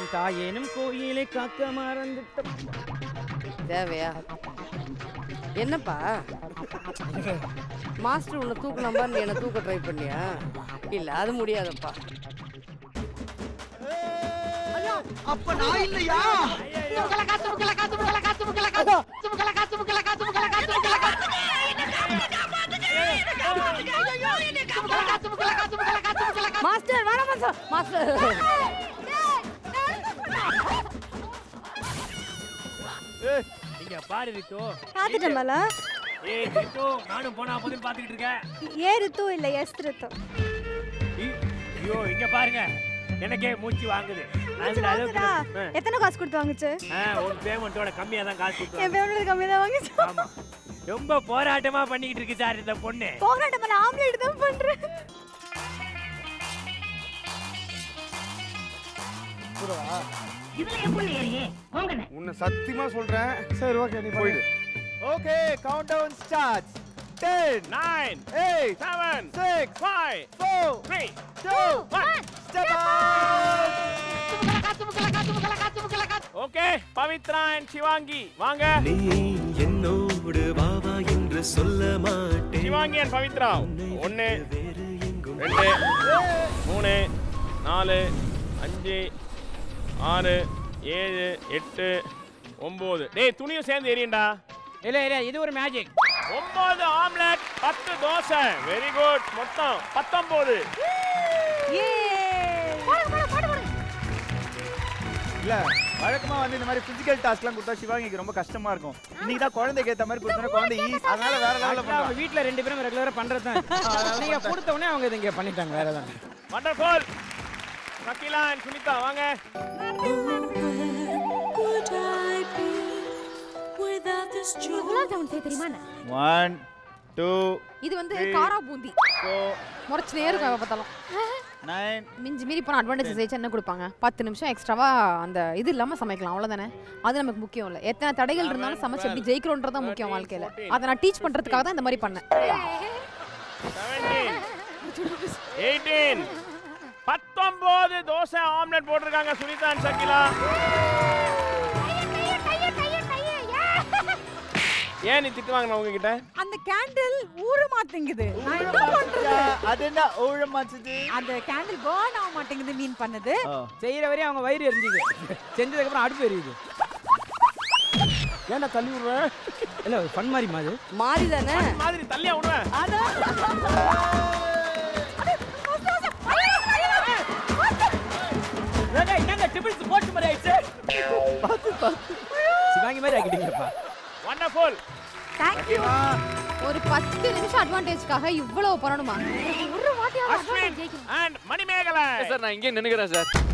தாயேனும் கோயிலை காக்க மறந்துட்ட தேவையா என்னப்பா மாஸ்டர் உன்னை தூக்குன மாதிரி நீ என்ன தூக்க ட்ரை பண்ணியா இல்ல அது முடியாதப்பா அப்ப நான் இல்லையா மாஸ்டர் வேணாம் மாஸ்டர் மாஸ்டர் இங்க பாரு ரித்து பார்த்துட்டேன் ஏய் ரித்து நானும் போனா போதும் பாத்துக்கிட்டு இருக்கேன் ஏ ரித்து இல்ல எஸ் ரித்து இ- ஐயோ இங்க பாருங்க எனக்கே மூச்சு வாங்குது மூச்சு அந்த அளவுக்கு வாங்குதா? ஆ. எத்தனை காசு கொடுத்து வாங்குச்சு ஆ, உன் பேமெண்ட்டோட கம்மியா தான் காசு என் கொடுத்தாங்க பேமெண்ட் கம்மியாக தான் வாங்குச்சு ஆமா ரொம்ப போராட்டமா பண்ணிக்கிட்டு இருக்கு சார் இந்த பொண்ணு போராட்டம் பண்ண ஆம்லேட் தான் பண்றேன் உன்னை சத்தியமா சொல்றேன் சரி ஓகே நீ போயிடு okay countdown start ten nine eight seven six five four three two step okay Pavithra and Shivangi வாங்க நீ என்னோடு வாவா என்று சொல்ல மாட்டேன் சிவாங்கி அண்ட் பவித்ரா ஒன்னு வேறு எங்கும் ரெண்டு மூணு நாலு அஞ்சு ஆறு ஏழு எட்டு ஒம்பது டேய் துணியும் சேர்ந்து எரியண்டா இல்ல இல்ல இது ஒரு மேஜிக் ஒன்பது ஆம்லெட் பத்து தோசை வெரி குட் மொத்தம் பத்தொன்பது இல்ல வழக்கமா வந்து இந்த மாதிரி பிசிக்கல் டாஸ்க்லாம் கொடுத்தா சிவாங்கிக்கு ரொம்ப கஷ்டமா இருக்கும் இன்னைக்கு தான் குழந்தைக்கு ஏத்த மாதிரி கொடுத்தா குழந்தை ஈஸி அதனால வேற லெவல்ல அவங்க பண்றாங்க வீட்ல ரெண்டு பேரும் ரெகுலரா பண்றது தான் நீங்க கொடுத்த உடனே அவங்க இதை இங்க பண்ணிட்டாங்க வேற தான் வண்டர்ஃபுல் சகிலா அண்ட் சுனிதா வாங்க குலாப் ஜாமுன் செய்ய தெரியுமா என்ன? ஒன் டூ இது வந்து Three. காரா பூந்தி ஃபோர் முறைச்சுனே இருக்கும் எப்ப பார்த்தாலும் நைன் மிஞ்சி மீறி போன அட்வான்டேஜ் வச்சு என்ன கொடுப்பாங்க பத்து நிமிஷம் எக்ஸ்ட்ராவா அந்த இது இல்லாம சமைக்கலாம் அவ்வளவுதானே அது நமக்கு முக்கியம் இல்ல எத்தனை தடைகள் இருந்தாலும் சமைச்சு எப்படி ஜெயிக்கிறோன்றது தான் முக்கியம் வாழ்க்கையில அதை நான் டீச் பண்றதுக்காக தான் இந்த மாதிரி பண்ணேன் செவன்டீன் எயிட்டீன் பத்தொன்பது தோசை ஆம்லெட் போட்டிருக்காங்க சுனிதா அண்ட் சகிலா ஏன் நீ திட்டு வாங்கின உங்ககிட்ட அந்த கேண்டில் ஊற மாட்டேங்குது நான் என்ன பண்றது அது என்ன ஊழமாச்சுது அந்த கேண்டில் பேர்ன் ஆக மாட்டேங்குது மீன் பண்ணது செய்யற வரையும் அவங்க வயிறு எரிஞ்சுது செஞ்சதுக்கு அப்புறம் அடுப்பு எரியுது ஏன்டா தள்ளி விடுற இல்ல ஃபன் மாதிரி மாதிரி மாறி தானே மாதிரி தள்ளியா விடுவேன் என்னங்க டிபிள்ஸ் போட்டு மாதிரி ஆயிடுச்சு சிவாங்கி மாதிரி ஆக்கிட்டீங்கப்பா வண்டர்ஃபுல் தேங்க்யூ ஒரு பத்து நிமிஷம் அட்வான்டேஜ்க்காக இவ்வளவு பண்ணணுமா ஒரு வாட்டியாவது அஸ்வின் advantage ஜெயிக்கணும் அண்ட் மணிமேகலை சார் நான் இங்கே நின்னுக்கிறேன் சார்